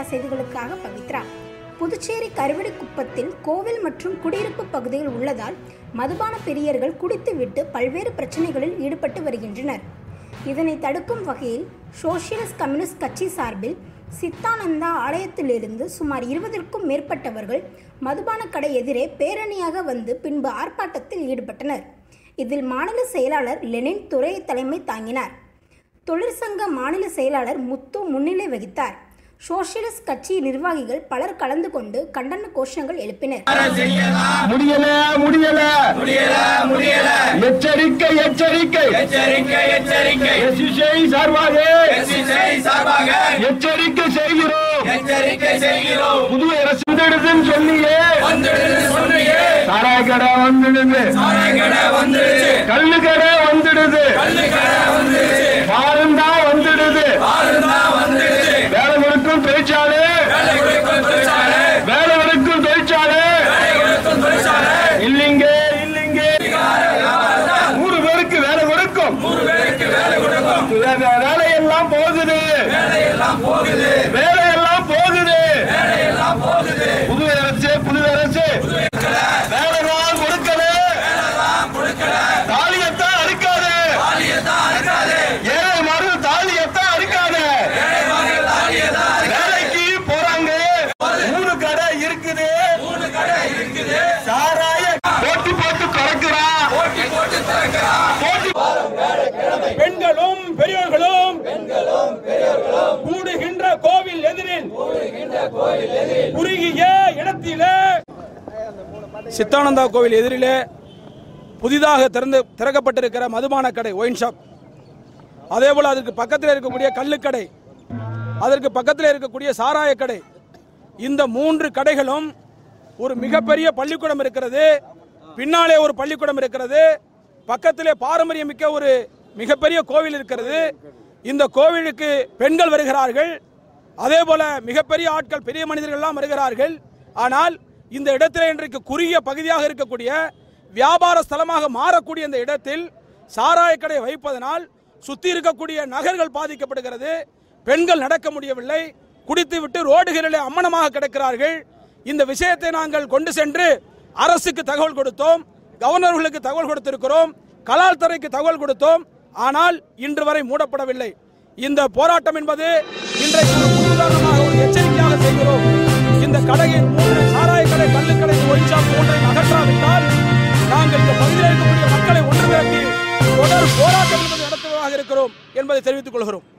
செய்திகளுக்காக பவித்ரா புதுச்சேரி கருவடிக்குப்பத்தில் கோவில் மற்றும் குடியிருப்பு பகுதிகள் உள்ளதால் மதுபான பிரியர்கள் குடித்துவிட்டு பல்வேறு பிரச்சனைகளில் ஈடுபட்டு வருகின்றனர் இதனை தடுக்கும் வகையில் சோசியலிஸ்ட் கம்யூனிஸ்ட் கட்சி சார்பில் சித்தானந்தா ஆலயத்திலிருந்து சுமார் இருபதற்கும் மேற்பட்டவர்கள் மதுபான கடை எதிரே பேரணியாக வந்து பின்பு ஆர்ப்பாட்டத்தில் ஈடுபட்டனர் இதில் மாநில செயலாளர் லெனின் துறை தலைமை தாங்கினார் தொழிற்சங்க மாநில செயலாளர் முத்து முன்னிலை வகித்தார் சோசியலிஸ்ட் கட்சி நிர்வாகிகள் பலர் கலந்து கொண்டு கண்டன கோஷங்கள் எழுப்பினர் முடியல முடியல முடியல முடியல எச்சரிக்கை எச்சரிக்கை எச்சரிக்கை எச்சரிக்கை எஸ்இசை சார்பாக எஸ்இசை சார்பாக எச்சரிக்கை செய்கிறோம் எச்சரிக்கை செய்கிறோம் புது அரசு வந்துடுதுன்னு சொன்னியே வந்துடுது சொன்னியே சாராய கடை வந்துடுது சாராய கடை வந்துடுச்சு கல்லு கடை வந்துடுது கல்லு கடை வந்துடுச்சு பாருந்தா வந்துடுது பாருந்தா வந்துடுச்சு வேலை கொடுக்கும் தொழிற்சாலை வேலை கொடுக்கும் தொழிற்சாலை வேலை கொடுக்கும் தொழிற்சாலை வேலை கொடுக்கும் தொழிற்சாலை இல்லைங்க இல்லைங்க நூறு பேருக்கு வேலை கொடுக்கும் நூறு பேருக்கு வேலை கொடுக்கும் வே- வே- வேலையெல்லாம் போகுது வேலையெல்லாம் போகுது வேலையெல்லாம் போகுது வேலையெல்லாம் போகுது புது அரசு புது அரசு வேலைதான் கொடுக்கல தாலியத்தான் அறுக்காது தாலியத்தான் இருக்காது ஏழை மறு தாலியத்தான் அறுக்காது வேலைக்கு போறாங்க மூணு கடை இருக்குது மூணு கடை இருக்குது சாராய போட்டி போட்டு குறைக்கிறான் போட்டி போட்டு திறக்கிறான் போட்டி பெண்களும் பெரியோர்களும் கூடுகின்ற கோவில் எதிரில் குறுகிய இடத்திலே சித்தானந்தா கோவில் எதிரிலே புதிதாக திறந்து திறக்கப்பட்டிருக்கிற மதுபான கடை ஒயின் ஷாப் அதே போல அதற்கு பக்கத்தில் இருக்கக்கூடிய கள்ளுக்கடை அதற்கு பக்கத்தில் இருக்கக்கூடிய சாராய கடை இந்த மூன்று கடைகளும் ஒரு மிகப்பெரிய பள்ளிக்கூடம் இருக்கிறது பின்னாலே ஒரு பள்ளிக்கூடம் இருக்கிறது பக்கத்திலே பாரம்பரியமிக்க ஒரு மிகப்பெரிய கோவில் இருக்கிறது இந்த கோவிலுக்கு பெண்கள் வருகிறார்கள் அதே போல மிகப்பெரிய ஆட்கள் பெரிய மனிதர்கள் எல்லாம் வருகிறார்கள் ஆனால் இந்த இடத்திலே இன்றைக்கு குறுகிய பகுதியாக இருக்கக்கூடிய வியாபார ஸ்தலமாக மாறக்கூடிய இந்த இடத்தில் சாராய கடை வைப்பதனால் சுத்தி இருக்கக்கூடிய நகர்கள் பாதிக்கப்படுகிறது பெண்கள் நடக்க முடியவில்லை குடித்துவிட்டு ரோடுகளிலே அம்மனமாக கிடக்கிறார்கள் இந்த விஷயத்தை நாங்கள் கொண்டு சென்று அரசுக்கு தகவல் கொடுத்தோம் கவர்னர்களுக்கு தகவல் கொடுத்திருக்கிறோம் கலால் துறைக்கு தகவல் கொடுத்தோம் ஆனால் இன்று வரை மூடப்படவில்லை இந்த போராட்டம் என்பது இன்றைக்கு ஒரு முன்னுதாரணமாக ஒரு எச்சரிக்கையாக செய்கிறோம் இந்த கடையின் மூன்று சாராய கடை கள்ளுக்கடை ஒயின்ஷாப் மூன்றை அகற்றாவிட்டால் நாங்கள் இந்த பகுதியில் இருக்கக்கூடிய மக்களை ஒன்று திரட்டி தொடர் போராட்டம் என்பது நடத்துவதாக இருக்கிறோம் என்பதை தெரிவித்துக் கொள்கிறோம்